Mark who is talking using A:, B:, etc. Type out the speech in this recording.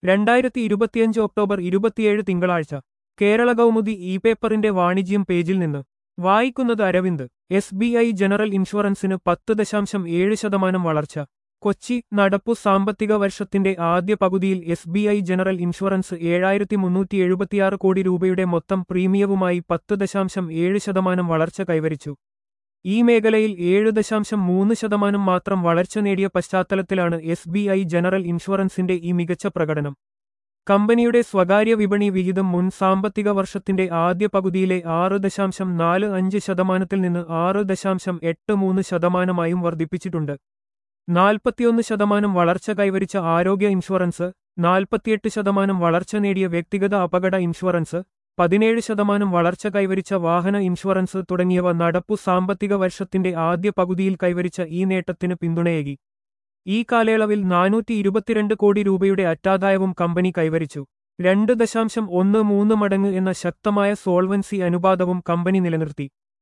A: രണ്ടായിരത്തി ഇരുപത്തിയഞ്ച് ഒക്ടോബർ ഇരുപത്തിയേഴ് തിങ്കളാഴ്ച കേരള കൗമുദി ഇ പേപ്പറിന്റെ വാണിജ്യം പേജിൽ നിന്ന് വായിക്കുന്നത് Aravind S B I general ഇൻഷുറൻസിന് പത്ത് ദശാംശം ഏഴ് ശതമാനം വളർച്ച കൊച്ചി നടപ്പു സാമ്പത്തിക വർഷത്തിന്റെ ആദ്യ പകുതിയിൽ S B I general insurance ഏഴായിരത്തി മുന്നൂറ്റി എഴുപത്തിയാറ് കോടി രൂപയുടെ മൊത്തം പ്രീമിയവുമായി പത്ത് ദശാംശം ഏഴ് ശതമാനം വളർച്ച കൈവരിച്ചു ഈ മേഖലയിൽ ഏഴ് ദശാംശം മൂന്ന് ശതമാനം മാത്രം വളർച്ച നേടിയ പശ്ചാത്തലത്തിലാണ് എസ് ബി ഐ ജനറൽ ഇൻഷുറൻസിന്റെ ഈ മികച്ച പ്രകടനം കമ്പനിയുടെ സ്വകാര്യ വിപണി വിഹിതം മുൻ സാമ്പത്തിക വർഷത്തിന്റെ ആദ്യ പകുതിയിലെ ആറ് ദശാംശം നാല് അഞ്ച് ശതമാനത്തിൽ നിന്ന് ആറ് ദശാംശം എട്ട് മൂന്ന് ശതമാനമായും വർദ്ധിപ്പിച്ചിട്ടുണ്ട് നാൽപ്പത്തിയൊന്ന് ശതമാനം വളർച്ച കൈവരിച്ച ആരോഗ്യ ഇൻഷുറൻസ് നാൽപ്പത്തിയെട്ട് ശതമാനം വളർച്ച നേടിയ വ്യക്തിഗത അപകട ഇൻഷുറൻസ് പതിനേഴ് ശതമാനം വളർച്ച കൈവരിച്ച വാഹന ഇൻഷുറൻസ് തുടങ്ങിയവ നടപ്പു സാമ്പത്തിക വർഷത്തിന്റെ ആദ്യ പകുതിയിൽ കൈവരിച്ച ഈ നേട്ടത്തിന് പിന്തുണയേകി ഈ കാലയളവിൽ നാനൂറ്റി ഇരുപത്തിരണ്ട് കോടി രൂപയുടെ അറ്റാദായവും കമ്പനി കൈവരിച്ചു രണ്ട് ദശാംശം ഒന്ന് മൂന്ന് മടങ്ങ് എന്ന ശക്തമായ സോൾവൻസി അനുപാതവും കമ്പനി നിലനിർത്തി